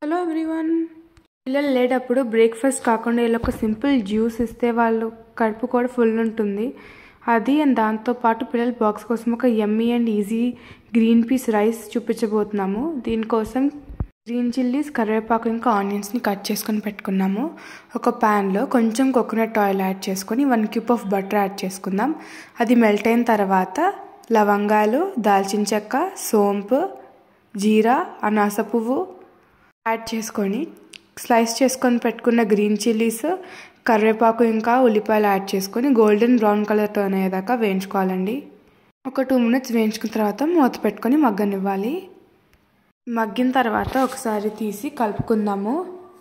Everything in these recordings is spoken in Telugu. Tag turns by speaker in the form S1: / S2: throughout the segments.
S1: హలో ఎవ్రీవన్ పిల్లలు లేటప్పుడు బ్రేక్ఫాస్ట్ కాకుండా ఇలా ఒక సింపుల్ జ్యూస్ ఇస్తే వాళ్ళు కడుపు కూడా ఫుల్ ఉంటుంది అది అండ్ దాంతోపాటు పిల్లల బాక్స్ కోసం ఒక yummy and easy green peas rice చూపించబోతున్నాము దీనికోసం గ్రీన్ చిల్లీస్ కరివేపాకు ఇంకా ఆనియన్స్ని కట్ చేసుకొని పెట్టుకున్నాము ఒక ప్యాన్లో కొంచెం కోకోనట్ ఆయిల్ యాడ్ చేసుకొని one cup of butter add చేసుకుందాం అది మెల్ట్ అయిన తర్వాత లవంగాలు దాల్చిన చెక్క సోంపు జీరా అనాస పువ్వు యాడ్ చేసుకొని స్లైస్ చేసుకొని పెట్టుకున్న గ్రీన్ చిల్లీస్ కరివేపాకు ఇంకా ఉల్లిపాయలు యాడ్ చేసుకొని గోల్డెన్ బ్రౌన్ కలర్ టర్న్ అయ్యేదాకా వేయించుకోవాలండి ఒక టూ మినిట్స్ వేయించుకున్న తర్వాత మూత పెట్టుకొని మగ్గనివ్వాలి మగ్గిన తర్వాత ఒకసారి తీసి కలుపుకుందాము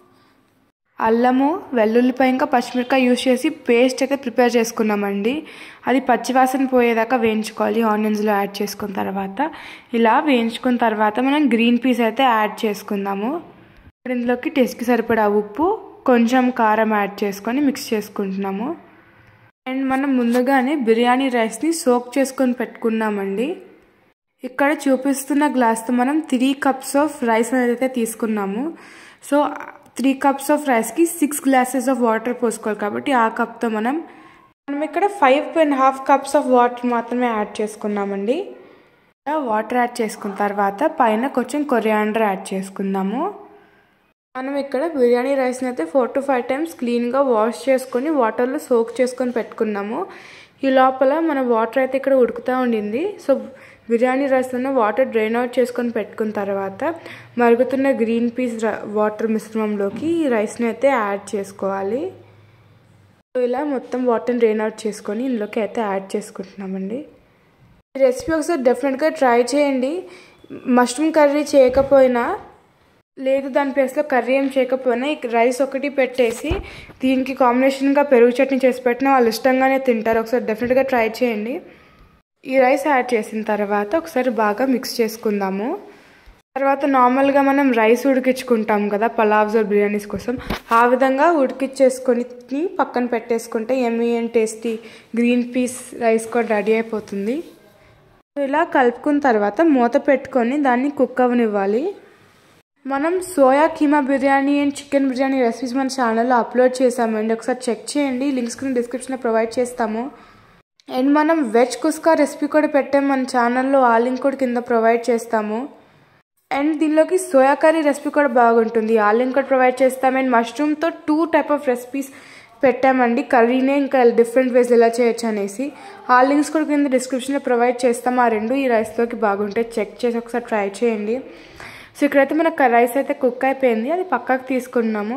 S1: అల్లము వెల్లుల్లిపాయ ఇంకా పచ్చిమిరకాయ యూస్ చేసి పేస్ట్ అయితే ప్రిపేర్ చేసుకున్నామండి అది పచ్చివాసన పోయేదాకా వేయించుకోవాలి ఆనియన్స్లో యాడ్ చేసుకున్న తర్వాత ఇలా వేయించుకున్న తర్వాత మనం గ్రీన్ పీస్ అయితే యాడ్ చేసుకుందాము ఇప్పుడు ఇందులోకి టేస్ట్కి సరిపడా ఉప్పు కొంచెం కారం యాడ్ చేసుకొని మిక్స్ చేసుకుంటున్నాము అండ్ మనం ముందుగానే బిర్యానీ రైస్ని సోక్ చేసుకొని పెట్టుకున్నామండి ఇక్కడ చూపిస్తున్న గ్లాస్తో మనం త్రీ కప్స్ ఆఫ్ రైస్ అనేది అయితే తీసుకున్నాము సో త్రీ కప్స్ ఆఫ్ రైస్కి సిక్స్ గ్లాసెస్ ఆఫ్ వాటర్ పోసుకోవాలి కాబట్టి ఆ కప్తో మనం మనం ఇక్కడ five and half cups of water మాత్రమే యాడ్ చేసుకున్నామండి వాటర్ యాడ్ చేసుకున్న తర్వాత పైన కొంచెం కొరియాండర్ యాడ్ చేసుకుందాము మనం ఇక్కడ బిర్యానీ రైస్ని అయితే ఫోర్ టు ఫైవ్ టైమ్స్ క్లీన్గా వాష్ చేసుకొని వాటర్లో సోక్ చేసుకొని పెట్టుకున్నాము ఈ లోపల మన వాటర్ అయితే ఇక్కడ ఉడుకుతూ ఉండింది సో బిర్యానీ రైస్లో వాటర్ డ్రైన్ అవుట్ చేసుకొని పెట్టుకున్న తర్వాత మరుగుతున్న గ్రీన్ పీస్ వాటర్ మిశ్రమంలోకి ఈ రైస్ని అయితే యాడ్ చేసుకోవాలి ఇలా మొత్తం వాటర్ని డ్రైన్ అవుట్ చేసుకొని ఇందులోకి అయితే యాడ్ చేసుకుంటున్నామండి ఈ రెసిపీ ఒకసారి డెఫినెట్గా ట్రై చేయండి మష్రూమ్ కర్రీ చేయకపోయినా లేదు దాని ప్లేస్లో కర్రీ ఏం చేయకపోయినా ఈ రైస్ ఒకటి పెట్టేసి దీనికి కాంబినేషన్గా పెరుగు చట్నీ చేసి పెట్టినా వాళ్ళు ఇష్టంగానే తింటారు ఒకసారి డెఫినెట్గా ట్రై చేయండి ఈ రైస్ యాడ్ చేసిన తర్వాత ఒకసారి బాగా మిక్స్ చేసుకుందాము తర్వాత నార్మల్గా మనం రైస్ ఉడికించుకుంటాం కదా పలావ్స్ బిర్యానీస్ కోసం ఆ విధంగా ఉడికిచ్చేసుకొని పక్కన పెట్టేసుకుంటే yummy and tasty green peas rice కూడా రెడీ అయిపోతుంది ఇలా కలుపుకున్న తర్వాత మూత పెట్టుకొని దాన్ని కుక్ అవనివ్వాలి మనం soya keema biryani and chicken biryani recipes మన ఛానల్లో అప్లోడ్ చేసామండి ఒకసారి చెక్ చేయండి లింక్స్ కింద డిస్క్రిప్షన్లో ప్రొవైడ్ చేస్తాము అండ్ మనం వెజ్ కుస్కా రెసిపీ కూడా పెట్టాం మన ఛానల్లో ఆ లింక్ కూడా కింద ప్రొవైడ్ చేస్తాము అండ్ దీనిలోకి సోయా కర్రీ రెసిపీ కూడా బాగుంటుంది ఆ లింక్ కూడా ప్రొవైడ్ చేస్తాం అండ్ మష్రూమ్తో టూ టైప్ ఆఫ్ రెసిపీస్ పెట్టామండి కర్రీనే ఇంకా డిఫరెంట్ వేస్ ఎలా చేయొచ్చు అనేసి ఆ లింక్స్ కూడా కింద డిస్క్రిప్షన్లో ప్రొవైడ్ చేస్తాం ఆ రెండు ఈ రైస్లోకి బాగుంటాయి చెక్ చేసి ఒకసారి ట్రై చేయండి సో ఇక్కడైతే మనకు రైస్ అయితే కుక్ అయిపోయింది అది పక్కకు తీసుకున్నాము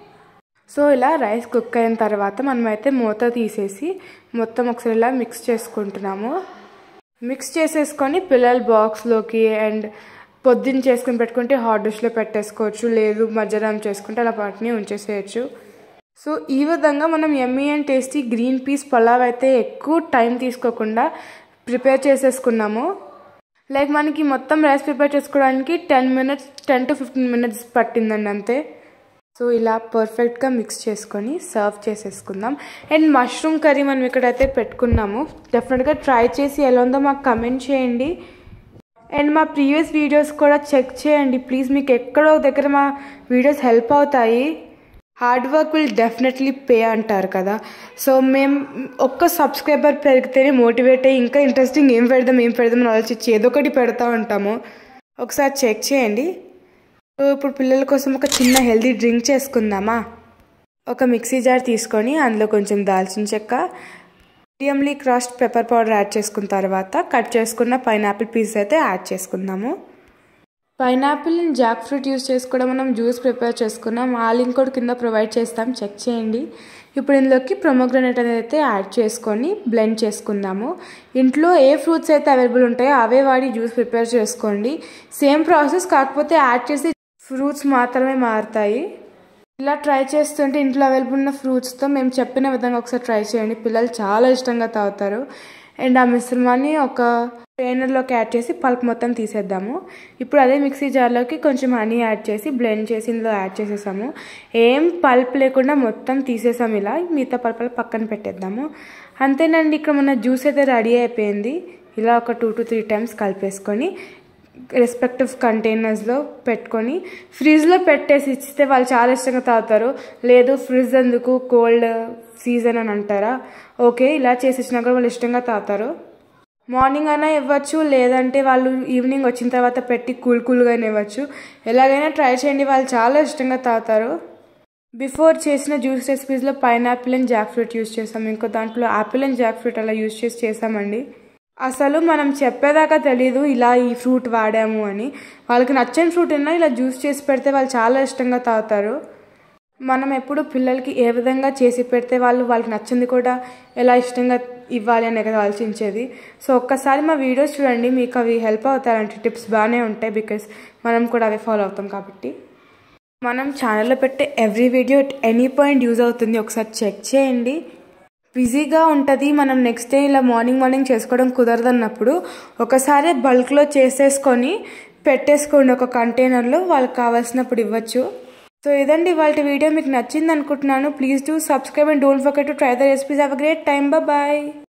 S1: సో ఇలా రైస్ కుక్ అయిన తర్వాత మనమైతే మూత తీసేసి మొత్తం ఒకసారి ఇలా మిక్స్ చేసుకుంటున్నాము మిక్స్ చేసేసుకొని పిల్లల బాక్స్లోకి అండ్ పొద్దున్న చేసుకుని పెట్టుకుంటే హాట్ డిష్లో పెట్టేసుకోవచ్చు లేదు మధ్యాహ్నం చేసుకుంటే అలా వాటిని ఉంచేసేయచ్చు సో ఈ విధంగా మనం yummy and tasty green peas pulao అయితే ఎక్కువ టైం తీసుకోకుండా ప్రిపేర్ చేసేసుకున్నాము లైక్ మనకి మొత్తం రైస్ ప్రిపేర్ చేసుకోవడానికి ten minutes ten to fifteen minutes పట్టిందండి అంతే సో ఇలా పర్ఫెక్ట్గా మిక్స్ చేసుకొని సర్వ్ చేసేసుకుందాం అండ్ మష్రూమ్ కర్రీ మనం ఇక్కడైతే పెట్టుకున్నాము డెఫినెట్గా ట్రై చేసి ఎలా ఉందో మాకు కమెంట్ చేయండి అండ్ మా ప్రీవియస్ వీడియోస్ కూడా చెక్ చేయండి ప్లీజ్ మీకు ఎక్కడో దగ్గర మా వీడియోస్ హెల్ప్ అవుతాయి hard work will definitely pay అంటారు కదా సో మేము ఒక్క సబ్స్క్రైబర్ పెరిగితేనే మోటివేట్ అయ్యి ఇంకా ఇంట్రెస్టింగ్ ఏం పెడదాం ఏం పెడదాం అని ఆలోచించి ఏదో ఒకటి పెడతా ఉంటాము ఒకసారి చెక్ చేయండి సో ఇప్పుడు పిల్లల కోసం ఒక చిన్న హెల్దీ డ్రింక్ చేసుకుందామా ఒక మిక్సీ జార్ తీసుకొని అందులో కొంచెం దాల్చిన చెక్క mediumly crushed pepper powder add చేసుకున్న తర్వాత కట్ చేసుకున్న పైనాపిల్ పీస్ అయితే యాడ్ చేసుకుందాము pineapple and jackfruit use చేసి కూడా మనం జ్యూస్ ప్రిపేర్ చేసుకున్నాం ఆ లింక్ కూడా కింద ప్రొవైడ్ చేస్తాం చెక్ చేయండి ఇప్పుడు ఇందులోకి ప్రొమోగ్రనేట్ అనేది అయితే యాడ్ చేసుకొని బ్లెండ్ చేసుకుందాము ఇంట్లో ఏ ఫ్రూట్స్ అయితే అవైలబుల్ ఉంటాయో అవే వాడి జ్యూస్ ప్రిపేర్ చేసుకోండి సేమ్ ప్రాసెస్ కాకపోతే యాడ్ చేసి ఫ్రూట్స్ మాత్రమే మారుతాయి ఇలా ట్రై చేస్తుంటే ఇంట్లో అవైలబుల్ ఉన్న ఫ్రూట్స్తో మేము చెప్పిన విధంగా ఒకసారి ట్రై చేయండి పిల్లలు చాలా ఇష్టంగా తాగుతారు అండ్ ఆ మిశ్రమాన్ని ఒక ట్రైనర్లోకి యాడ్ చేసి పల్ప్ మొత్తం తీసేద్దాము ఇప్పుడు అదే మిక్సీ జార్లోకి కొంచెం హనీ యాడ్ చేసి బ్లెండ్ చేసి ఇందులో యాడ్ చేసేసాము ఏం పల్ప్ లేకుండా మొత్తం తీసేసాము ఇలా మిగతా పల్పలు పక్కన పెట్టేద్దాము అంతేనండి ఇక్కడ మన జ్యూస్ అయితే రెడీ అయిపోయింది ఇలా ఒక టూ టు త్రీ టైమ్స్ కలిపేసుకొని రెస్పెక్టివ్ కంటైనర్స్లో పెట్టుకొని ఫ్రిడ్జ్లో పెట్టేసి ఇస్తే వాళ్ళు చాలా ఇష్టంగా తాగుతారు లేదు ఫ్రిడ్జ్ ఎందుకు కోల్డ్ సీజన్ అని అంటారా ఓకే ఇలా చేసి ఇచ్చినా కూడా వాళ్ళు ఇష్టంగా తాగుతారు మార్నింగ్ అయినా ఇవ్వచ్చు లేదంటే వాళ్ళు ఈవినింగ్ వచ్చిన తర్వాత పెట్టి కూల్ కూల్గానే ఇవ్వచ్చు ఎలాగైనా ట్రై చేయండి వాళ్ళు చాలా ఇష్టంగా తాగుతారు బిఫోర్ చేసిన జ్యూస్ రెసిపీస్లో pineapple and jackfruit use చేసాం ఇంకో దాంట్లో యాపిల్ అండ్ జాక్ ఫ్రూట్ అలా యూస్ చేసి చేసామండి అసలు మనం చెప్పేదాకా తెలీదు ఇలా ఈ ఫ్రూట్ వాడాము అని వాళ్ళకి నచ్చని ఫ్రూట్ అయినా ఇలా జ్యూస్ చేసి పెడితే వాళ్ళు చాలా ఇష్టంగా తాగుతారు మనం ఎప్పుడు పిల్లలకి ఏ విధంగా చేసి పెడితే వాళ్ళు వాళ్ళకి నచ్చింది కూడా ఎలా ఇష్టంగా ఇవ్వాలి అనే కదా ఆలోచించేది సో ఒక్కసారి మా వీడియోస్ చూడండి మీకు అవి హెల్ప్ అవుతారంటే టిప్స్ బాగానే ఉంటాయి బికాస్ మనం కూడా అవి ఫాలో అవుతాం కాబట్టి మనం ఛానల్లో పెట్టే every video at any point use అవుతుంది ఒకసారి చెక్ చేయండి బిజీగా ఉంటుంది మనం నెక్స్ట్ డే ఇలా మార్నింగ్ మార్నింగ్ చేసుకోవడం కుదరదన్నప్పుడు ఒకసారి బల్క్లో చేసేసుకొని పెట్టేసుకోండి ఒక కంటైనర్లో వాళ్ళకి కావాల్సినప్పుడు ఇవ్వచ్చు సో ఇదండి వాళ్ళ వీడియో మీకు నచ్చింది అనుకుంటున్నాను please do subscribe and don't forget to try the recipes have a great time bye